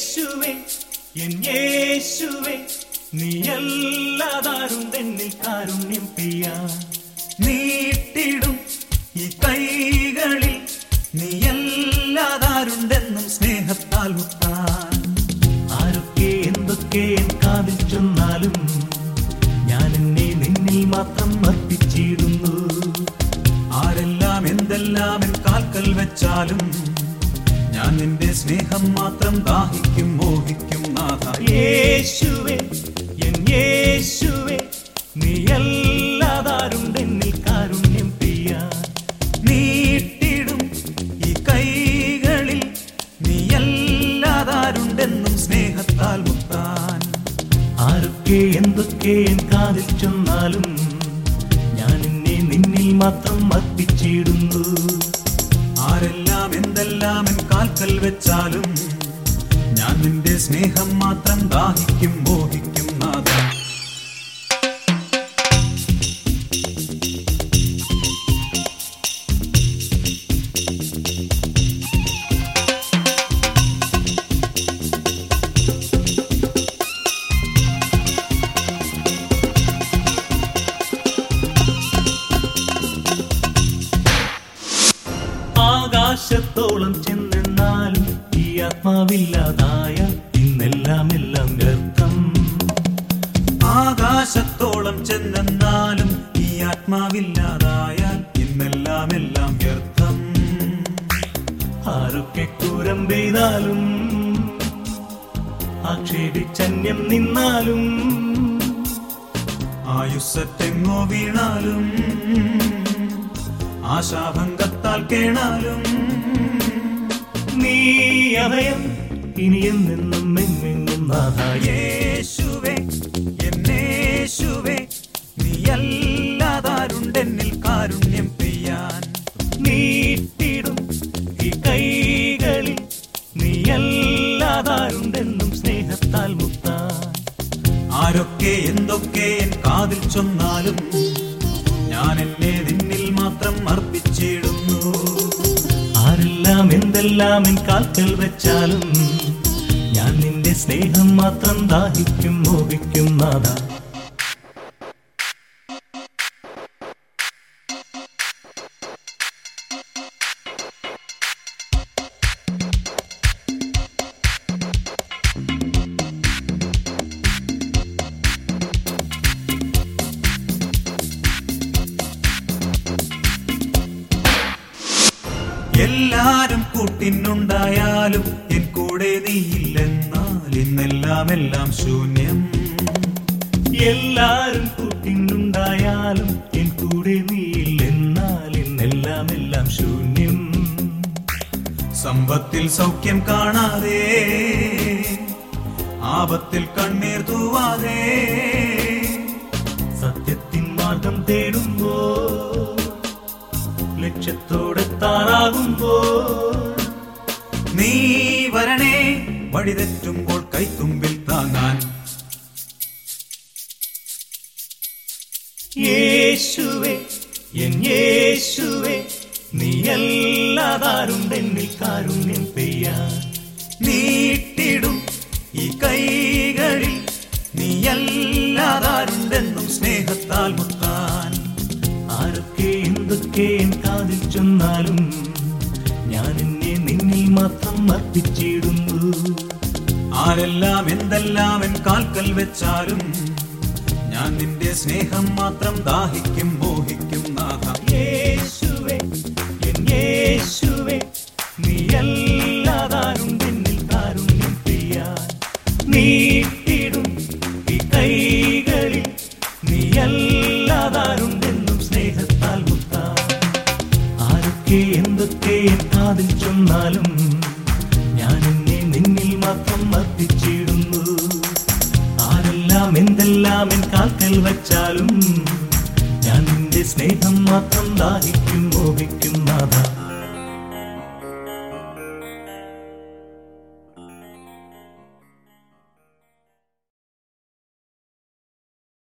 യേശുവേ എൻ യേശുവേ നീയല്ലാതാരുണ്ടെന്നിൽ കാരുണ്യം പെയ്യാൻ നീട്ടിടും ഈ കൈകളിൽ നീയല്ലാതാരുണ്ടെന്നും സ്നേഹത്താൽ മുത്താൻ ആരൊക്കെ എന്തൊക്കെ എൻ കാതിൽ ചൊന്നാലും ഞാൻ എന്നെ നിന്നിൽ മാത്രം അർപ്പിച്ചിടുന്നു ആരെല്ലാം എന്തെല്ലാം എൻ കാൽക്കൽ വെച്ചാലും ഞാൻ നിന്റെ സ്നേഹം മാത്രം ദാഹിക്കും മോഹിക്കും നാഥ യേശുവേ എൻ യേശുവേ നീയല്ലാതാരുണ്ടെന്നിൽ കാരുണ്യം പെയ്യാൻ നീട്ടിടും ഈ കൈകളിൽ നീയല്ലാതാരുണ്ടെന്നും സ്നേഹത്താൽ മുത്താൻ ആരൊക്കെ എന്തൊക്കെ എൻ കാതിൽ ചൊന്നാലും ഞാൻ എന്നെ നിന്നിൽ മാത്രം അർപ്പിച്ചിടുന്നു ആരെല്ലാം എന്തെല്ലാം എൻ കാൽക്കൽ വെച്ചാലും ഞാൻ നിന്റെ സ്നേഹം മാത്രം ദാഹിക്കും മോഹിക്കും നാഥ ആകാശത്തോളം ചെന്നെന്നാലും ഈ ആത്മാവില്ലാതായ ഇന്നെല്ലാം എല്ലാം വ്യർത്ഥം ആകാശത്തോളം ചെന്നെന്നാലും ഈ ആത്മാവില്ലാതായാൽ ഇന്നെല്ലാം എല്ലാം വ്യർത്ഥം ആരൊക്കെ കൂരം പെയ്താലും ആക്ഷേപിച്ചന്യം നിന്നാലും ആയുസ്സത്തെങ്ങോ വീണാലും ആശാഭംഗത്താൽ കേണാലും നീ അഭയം ഇനിയും നിന്നും എങ്ങെങ്ങും നാഥ യേശുവേ എന്നേശുവേ നീയല്ലാതാരുണ്ടെന്നിൽ കാരുണ്യം പെയ്യാൻ നീട്ടിടും ഈ കൈകളിൽ നീയല്ലാതാരുണ്ടെന്നും സ്നേഹത്താൽ മുത്താൻ ആരൊക്കെ എന്തൊക്കെ എൻ കാതിൽ ചൊന്നാലും ഞാൻ എന്നെ നിന്നിൽ മാത്രം അർപ്പിച്ചിടുന്നു ആരെല്ലാം എന്തെല്ലാം എൻ കാൽക്കൽ വെച്ചാലും ഞാൻ നിന്റെ സ്നേഹം മാത്രം ദാഹിക്കും മോഹിക്കും നാഥ എല്ലാരും കൂട്ടിനുണ്ടായാലും എൻ കൂടെ നീയില്ലെന്നാൽ ഇന്നെല്ലാം എല്ലാം ശൂന്യം എല്ലാരും കൂട്ടിനുണ്ടായാലും എൻ കൂടെ നീയില്ലെന്നാൽ ഇന്നെല്ലാം എല്ലാം ശൂന്യം സമ്പത്തിൽ സൗഖ്യം കാണാതെ ആപത്തിൽ കണ്ണീർ തൂവാതെ സത്യത്തിൻ മാർഗം തേടുമ്പോ ലക്ഷ്യത്തോടെത്താറാകുമ്പോ നീ വരണേ വഴിതെറ്റുമ്പോൾ കൈത്തുമ്പിൽ താങ്ങാൻ യേശുവേ എൻ യേശുവേ നീയല്ലാതാരുണ്ടെന്നിൽ കാരുണ്യം പെയ്യാൻ നീട്ടിടും ഈ കൈകളിൽ നീയല്ലാതാരുണ്ടെന്നും സ്നേഹത്താൽ മുത്താൻ ആരൊക്കെ എന്തൊക്കെ എൻ കാതിൽ ചൊന്നാലും ഞാൻ എന്നെ നിന്നിൽ മാത്രം അർപ്പിച്ചിടുന്നു ആരെല്ലാം എന്തെല്ലാം എൻ കാൽക്കൽ വെച്ചാലും ഞാൻ നിന്റെ സ്നേഹം മാത്രം ദാഹിക്കും മോഹിക്കും നാഥ യേശുവേ എൻ യേശുവേ നീയല്ലാതാരുണ്ടെന്നിൽ കാരുണ്യം പെയ്യാൻ നീട്ടിടും ഈ കൈകളിൽ നീയല്ലാതാരുണ്ടെന്നും സ്നേഹത്താൽ മുത്താൻ ആരൊക്കെ എന്തൊക്കെ എൻ കാതിൽ ചൊന്നാലും ഞാൻ എന്നെ നിന്നിൽ മാത്രം അർപ്പിച്ചിടുന്നു ആരെല്ലാം എന്തെല്ലാം എൻ കാൽക്കൽ വച്ചാലും ഞാൻ നിന്റെ സ്നേഹം മാത്രം ദാഹിക്കും മോഹിക്കും നാഥ